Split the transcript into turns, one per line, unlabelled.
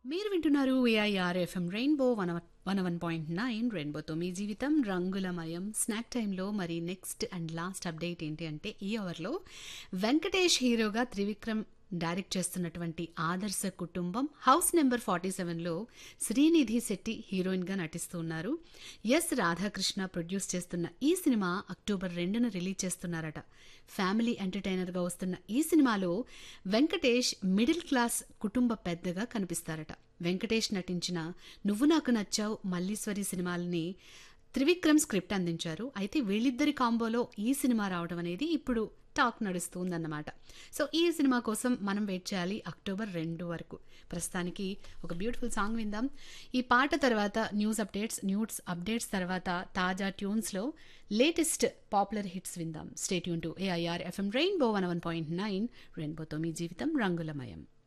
మీరు వింటున్నారు AIR FM Rainbow one one one point nine రెయిన్బోతో మీ జీవితం రంగులమయం స్నాక్ టైంలో మరి నెక్స్ట్ అండ్ లాస్ట్ అప్డేట్ ఏంటి అంటే ఈ అవర్లో వెంకటేష్ హీరోగా త్రివిక్రమ్ డైరెక్ట్ చేస్తున్నటువంటి ఆదర్శ కుటుంబం హౌస్ నెంబర్ ఫార్టీ సెవెన్లో శ్రీనిధి శెట్టి హీరోయిన్గా నటిస్తున్నారు ఎస్ రాధాకృష్ణ ప్రొడ్యూస్ చేస్తున్న ఈ సినిమా అక్టోబర్ రెండున రిలీజ్ చేస్తున్నారట ఫ్యామిలీ ఎంటర్టైనర్గా వస్తున్న ఈ సినిమాలో వెంకటేష్ మిడిల్ క్లాస్ కుటుంబ పెద్దగా కనిపిస్తారట వెంకటేష్ నటించిన నువ్వు నాకు నచ్చావు మల్లీశ్వరి సినిమాలని త్రివిక్రమ్ స్క్రిప్ట్ అందించారు అయితే వీళ్ళిద్దరి కాంబోలో ఈ సినిమా రావడం అనేది ఇప్పుడు టాక్ నడుస్తుందన్నమాట సో ఈ సినిమా కోసం మనం వెయిట్ చేయాలి అక్టోబర్ రెండు వరకు ప్రస్తుతానికి ఒక బ్యూటిఫుల్ సాంగ్ విందాం ఈ పాట తర్వాత న్యూస్ అప్డేట్స్ న్యూస్ అప్డేట్స్ తర్వాత తాజా ట్యూన్స్లో లేటెస్ట్ పాపులర్ హిట్స్ విందాం stay tuned to AIR FM Rainbow one one point nine రెయిన్బోతో మీ జీవితం రంగులమయం